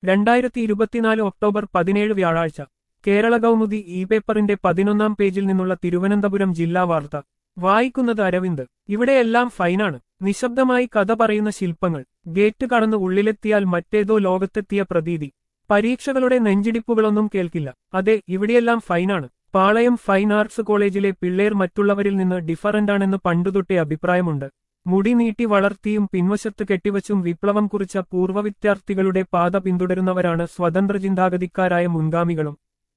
രണ്ടായിരത്തി ഇരുപത്തിനാല് ഒക്ടോബർ പതിനേഴ് വ്യാഴാഴ്ച കേരള കൗമുദി ഇ പേപ്പറിന്റെ പതിനൊന്നാം പേജിൽ നിന്നുള്ള തിരുവനന്തപുരം ജില്ലാ വാർത്ത വായിക്കുന്നത് അരവിന്ദ് ഇവിടെയെല്ലാം ഫൈനാണ് നിശബ്ദമായി കഥ പറയുന്ന ശില്പങ്ങൾ ഗേറ്റ് കടന്ന് ഉള്ളിലെത്തിയാൽ മറ്റേതോ ലോകത്തെത്തിയ പ്രതീതി പരീക്ഷകളുടെ നെഞ്ചിടിപ്പുകളൊന്നും കേൾക്കില്ല അതെ ഇവിടെയെല്ലാം ഫൈനാണ് പാളയം ഫൈൻ ആർട്സ് കോളേജിലെ പിള്ളേർ മറ്റുള്ളവരിൽ നിന്ന് ഡിഫറന്റാണെന്ന് പണ്ടുതൊട്ടേ അഭിപ്രായമുണ്ട് മുടി നീട്ടി വളർത്തിയും പിൻവശത്ത് കെട്ടിവച്ചും വിപ്ലവം കുറിച്ച പൂർവ്വ വിദ്യാർത്ഥികളുടെ പാത പിന്തുടരുന്നവരാണ് സ്വതന്ത്ര ചിന്താഗതിക്കാരായ മുൻഗാമികളും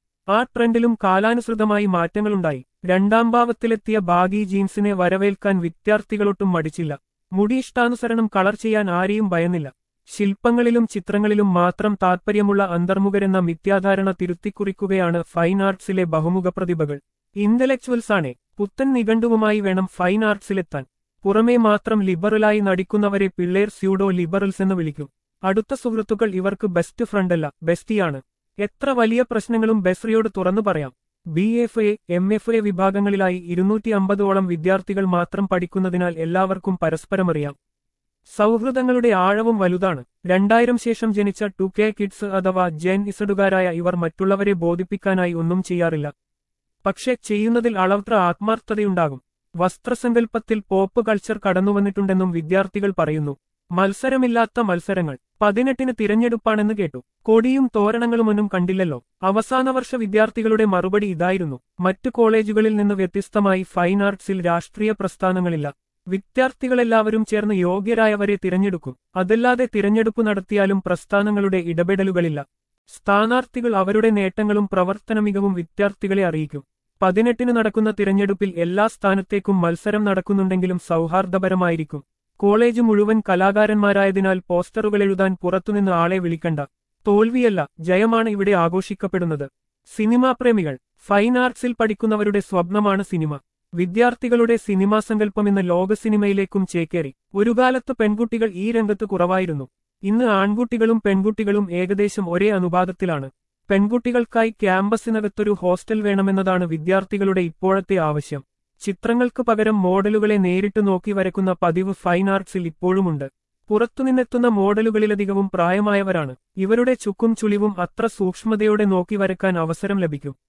ആ ട്രെൻഡിലും കാലാനുസൃതമായി മാറ്റങ്ങളുണ്ടായി രണ്ടാം ഭാവത്തിലെത്തിയ ബാഗി ജീൻസിനെ വരവേൽക്കാൻ വിദ്യാർത്ഥികളൊട്ടും മടിച്ചില്ല മുടി ഇഷ്ടാനുസരണം കളർ ചെയ്യാൻ ആരെയും ഭയന്നില്ല ശില്പങ്ങളിലും ചിത്രങ്ങളിലും മാത്രം താത്പര്യമുള്ള അന്തർമുഖരെന്ന മിഥ്യാധാരണ തിരുത്തിക്കുറിക്കുകയാണ് ഫൈൻ ആർട്സിലെ ബഹുമുഖ പ്രതിഭകൾ ഇന്റലക്ച്വൽസാണെ പുത്തൻ നിഘണ്ടുവുമായി വേണം ഫൈൻ ആർട്സിലെത്താൻ പുറമേ മാത്രം ലിബറലായി നടിക്കുന്നവരെ പിള്ളേർ സ്യൂഡോ ലിബറൽസ് എന്ന് വിളിക്കും അടുത്ത സുഹൃത്തുക്കൾ ഇവർക്ക് ബെസ്റ്റ് ഫ്രണ്ടല്ല ബെസ്റ്റിയാണ് എത്ര വലിയ പ്രശ്നങ്ങളും ബെസ്രിയോട് തുറന്നു പറയാം B F A M F A വിഭാഗങ്ങളിലായി ഇരുന്നൂറ്റി അമ്പതോളം വിദ്യാർത്ഥികൾ മാത്രം പഠിക്കുന്നതിനാൽ എല്ലാവർക്കും പരസ്പരമറിയാം സൗഹൃദങ്ങളുടെ ആഴവും വലുതാണ് രണ്ടായിരം ശേഷം ജനിച്ച ടു കെ കിഡ്സ് അഥവാ ജെൻ ഇസഡുകാരായ ഇവർ മറ്റുള്ളവരെ ബോധിപ്പിക്കാനായി ഒന്നും ചെയ്യാറില്ല പക്ഷെ ചെയ്യുന്നതിൽ അളവത്ര ആത്മാർത്ഥതയുണ്ടാകും വസ്ത്രസങ്കല്പത്തിൽ പോപ്പ് കൾച്ചർ കടന്നുവന്നിട്ടുണ്ടെന്നും വിദ്യാർത്ഥികൾ പറയുന്നു മത്സരമില്ലാത്ത മത്സരങ്ങൾ പതിനെട്ടിന് തിരഞ്ഞെടുപ്പാണെന്ന് കേട്ടു കൊടിയും തോരണങ്ങളുമൊന്നും കണ്ടില്ലല്ലോ അവസാന വർഷ വിദ്യാർത്ഥികളുടെ മറുപടി ഇതായിരുന്നു മറ്റു കോളേജുകളിൽ നിന്ന് വ്യത്യസ്തമായി ഫൈൻ ആർട്സിൽ രാഷ്ട്രീയ പ്രസ്ഥാനങ്ങളില്ല വിദ്യാർത്ഥികളെല്ലാവരും ചേർന്ന് യോഗ്യരായവരെ തിരഞ്ഞെടുക്കും അതല്ലാതെ തിരഞ്ഞെടുപ്പ് നടത്തിയാലും പ്രസ്ഥാനങ്ങളുടെ ഇടപെടലുകളില്ല സ്ഥാനാർത്ഥികൾ അവരുടെ നേട്ടങ്ങളും പ്രവർത്തന മികവും വിദ്യാർത്ഥികളെ അറിയിക്കും പതിനെട്ടിന് നടക്കുന്ന തിരഞ്ഞെടുപ്പിൽ എല്ലാ സ്ഥാനത്തേക്കും മത്സരം നടക്കുന്നുണ്ടെങ്കിലും സൗഹാർദ്ദപരമായിരിക്കും കോളേജ് മുഴുവൻ കലാകാരന്മാരായതിനാൽ പോസ്റ്ററുകൾ എഴുതാൻ പുറത്തുനിന്ന് ആളെ വിളിക്കണ്ട തോൽവിയല്ല ജയമാണ് ഇവിടെ ആഘോഷിക്കപ്പെടുന്നത് സിനിമാ പ്രേമികൾ ഫൈൻ ആർട്സിൽ പഠിക്കുന്നവരുടെ സ്വപ്നമാണ് സിനിമ വിദ്യാർത്ഥികളുടെ സിനിമാ സങ്കല്പമെന്ന ലോക സിനിമയിലേക്കും ചേക്കേറി ഒരു കാലത്ത് പെൺകുട്ടികൾ ഈ രംഗത്ത് കുറവായിരുന്നു ഇന്ന് ആൺകുട്ടികളും പെൺകുട്ടികളും ഏകദേശം ഒരേ അനുപാതത്തിലാണ് പെൺകുട്ടികൾക്കായി ക്യാമ്പസിനകത്തൊരു ഹോസ്റ്റൽ വേണമെന്നതാണ് വിദ്യാർത്ഥികളുടെ ഇപ്പോഴത്തെ ആവശ്യം ചിത്രങ്ങൾക്ക് പകരം മോഡലുകളെ നേരിട്ട് നോക്കി വരക്കുന്ന പതിവ് ഫൈൻ ആർട്സിൽ ഇപ്പോഴുമുണ്ട് പുറത്തുനിന്നെത്തുന്ന മോഡലുകളിലധികവും പ്രായമായവരാണ് ഇവരുടെ ചുക്കും ചുളിവും അത്ര സൂക്ഷ്മതയോടെ നോക്കി വരക്കാൻ അവസരം ലഭിക്കും